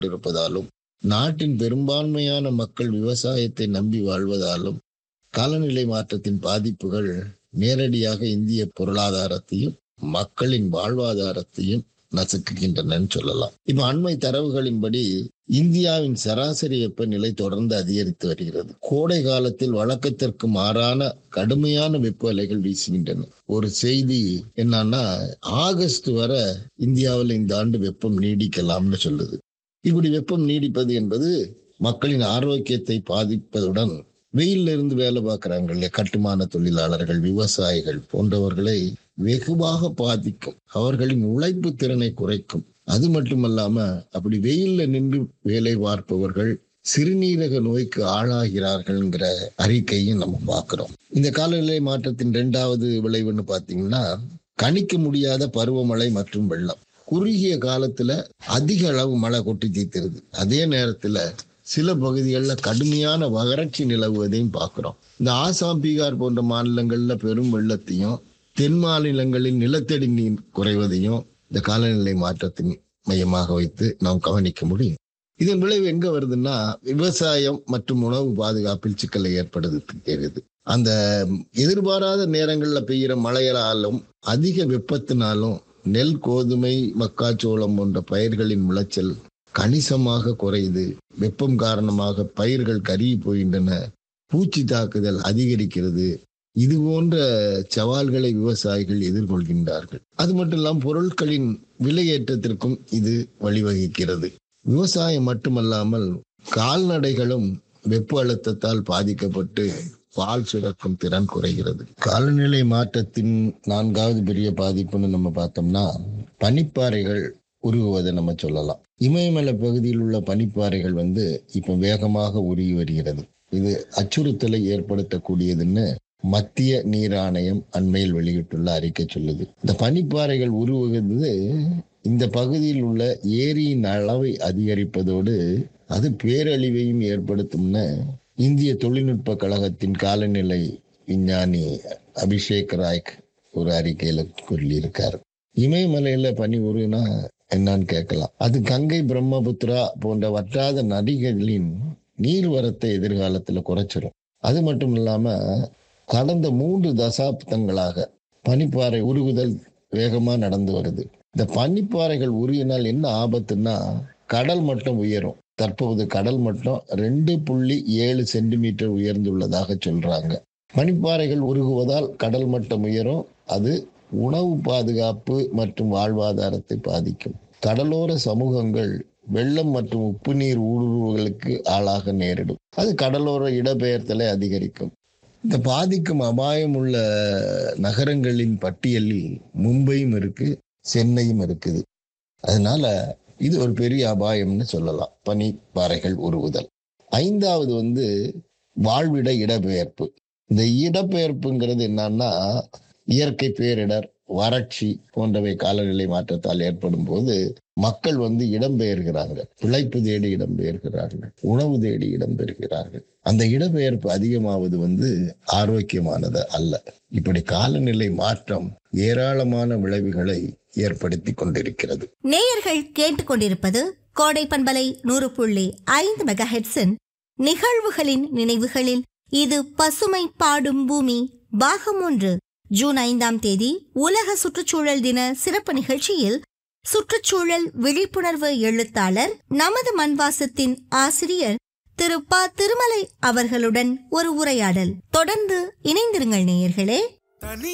இருப்பதாலும் நாட்டின் பெரும்பான்மையான மக்கள் விவசாயத்தை நம்பி வாழ்வதாலும் காலநிலை மாற்றத்தின் பாதிப்புகள் நேரடியாக இந்திய பொருளாதாரத்தையும் மக்களின் வாழ்வாதாரத்தையும் நசுக்குகின்றனன்னு சொல்லலாம் இப்ப அண்மை தரவுகளின்படி இந்தியாவின் சராசரி வெப்பநிலை தொடர்ந்து அதிகரித்து வருகிறது கோடை காலத்தில் வழக்கத்திற்கு மாறான கடுமையான வெப்ப அலைகள் வீசுகின்றன ஒரு செய்தி என்னன்னா ஆகஸ்ட் வர இந்தியாவில் இந்த ஆண்டு வெப்பம் நீடிக்கலாம்னு சொல்லுது இப்படி வெப்பம் நீடிப்பது என்பது மக்களின் ஆரோக்கியத்தை பாதிப்பதுடன் வெயில்ல இருந்து வேலை பார்க்கறாங்க இல்லையா கட்டுமான தொழிலாளர்கள் விவசாயிகள் போன்றவர்களை வெகுவாக பாதிக்கும் அவர்களின் உழைப்பு திறனை குறைக்கும் அது மட்டுமல்லாம அப்படி வெயில்ல நின்று வேலை பார்ப்பவர்கள் சிறுநீரக நோய்க்கு ஆளாகிறார்கள்ங்கிற அறிக்கையும் நம்ம பார்க்கிறோம் இந்த காலநிலை மாற்றத்தின் இரண்டாவது விளைவுன்னு பாத்தீங்கன்னா கணிக்க முடியாத பருவமழை மற்றும் வெள்ளம் குறுகிய காலத்துல அதிக அளவு மழை கொட்டி தீர்த்துருது அதே நேரத்துல சில பகுதிகளில் கடுமையான வறட்சி நிலவுவதையும் பார்க்கிறோம் இந்த ஆசாம் பீகார் போன்ற மாநிலங்கள்ல பெரும் வெள்ளத்தையும் தென் மாநிலங்களில் நிலத்தடி நீர் குறைவதையும் இந்த காலநிலை மாற்றத்தின் மையமாக வைத்து நாம் கவனிக்க முடியும் இதன் விளைவு எங்க வருதுன்னா விவசாயம் மற்றும் உணவு பாதுகாப்பில் சிக்கலை ஏற்படுத்துகிறது அந்த எதிர்பாராத நேரங்கள்ல பெய்கிற மழையாலும் அதிக வெப்பத்தினாலும் நெல் கோதுமை மக்காச்சோளம் போன்ற பயிர்களின் விளைச்சல் கணிசமாக குறையுது வெப்பம் காரணமாக பயிர்கள் கருகி போகின்றன பூச்சி தாக்குதல் அதிகரிக்கிறது இது போன்ற சவால்களை விவசாயிகள் எதிர்கொள்கின்றார்கள் அது மட்டும் இல்லாமல் பொருட்களின் விலையேற்றத்திற்கும் இது வழிவகுக்கிறது விவசாயம் மட்டுமல்லாமல் கால்நடைகளும் வெப்ப அழுத்தத்தால் பாதிக்கப்பட்டு பால் சுரக்கும் திறன் குறைகிறது காலநிலை மாற்றத்தின் நான்காவது பெரிய பாதிப்புன்னு நம்ம பார்த்தோம்னா பனிப்பாறைகள் உருகுவதை நம்ம சொல்லலாம் இமயமலை பகுதியில் உள்ள பனிப்பாறைகள் வந்து இப்ப வேகமாக உருகி வருகிறது இது அச்சுறுத்தலை ஏற்படுத்தக்கூடியதுன்னு மத்திய நீர் ஆணையம் அண்மையில் வெளியிட்டுள்ள அறிக்கை சொல்லுது இந்த பனிப்பாறைகள் உருவுகிறது இந்த பகுதியில் உள்ள ஏரியின் அளவை அதிகரிப்பதோடு அது பேரழிவையும் ஏற்படுத்தும்னு இந்திய தொழில்நுட்ப கழகத்தின் காலநிலை விஞ்ஞானி அபிஷேக் ராய்க் ஒரு அறிக்கையில சொல்லியிருக்காரு இமயமலையில பனி உருனா என்னன்னு கேட்கலாம் அது கங்கை பிரம்மபுத்திரா போன்ற வற்றாத நதிகளின் நீர்வரத்தை எதிர்காலத்துல குறைச்சிரும் அது மட்டும் இல்லாம கடந்த மூன்று தசாப்தங்களாக பனிப்பாறை உருகுதல் வேகமா நடந்து வருது இந்த பனிப்பாறைகள் உருகினால் என்ன ஆபத்துன்னா கடல் மட்டம் உயரும் தற்போது கடல் மட்டம் ரெண்டு புள்ளி ஏழு சென்டிமீட்டர் உயர்ந்துள்ளதாக சொல்றாங்க பனிப்பாறைகள் உருகுவதால் கடல் மட்டம் உயரும் அது உணவு பாதுகாப்பு மற்றும் வாழ்வாதாரத்தை பாதிக்கும் கடலோர சமூகங்கள் வெள்ளம் மற்றும் உப்பு நீர் ஊடுருவல்களுக்கு ஆளாக நேரிடும் அது கடலோர இடப்பெயர்த்தலை அதிகரிக்கும் இந்த பாதிக்கும் அபாயம் உள்ள நகரங்களின் பட்டியலில் மும்பையும் இருக்கு சென்னையும் இருக்குது அதனால இது ஒரு பெரிய அபாயம்னு சொல்லலாம் பனிப்பாறைகள் உருவுதல் ஐந்தாவது வந்து வாழ்விட இடப்பெயர்ப்பு இந்த இடப்பெயர்ப்புங்கிறது என்னன்னா இயற்கை பேரிடர் வறட்சி போன்றவை காலநிலை மாற்றத்தால் ஏற்படும் போது மக்கள் வந்து இடம்பெயர்கிறாங்க பிழைப்பு தேடி இடம்பெயர்கிறார்கள் உணவு தேடி இடம்பெயர்கிறார்கள் அந்த இடப்பெயர்ப்பு அதிகமாவது வந்து ஆரோக்கியமானது அல்ல இப்படி காலநிலை மாற்றம் ஏராளமான விளைவுகளை ஏற்படுத்தி கொண்டிருக்கிறது நேயர்கள் கேட்டுக்கொண்டிருப்பது கோடை பண்பலை நூறு புள்ளி ஐந்து மெகா ஹெட்ஸின் நிகழ்வுகளின் நினைவுகளில் இது பசுமை பாடும் பூமி பாகம் ஒன்று ஜூன் ஐந்தாம் தேதி உலக சுற்றுச்சூழல் தின சிறப்பு நிகழ்ச்சியில் சுற்றுச்சூழல் விழிப்புணர்வு எழுத்தாளர் நமது மண்வாசத்தின் ஆசிரியர் திரு ப திருமலை அவர்களுடன் ஒரு உரையாடல் தொடர்ந்து இணைந்திருங்கள் நேயர்களே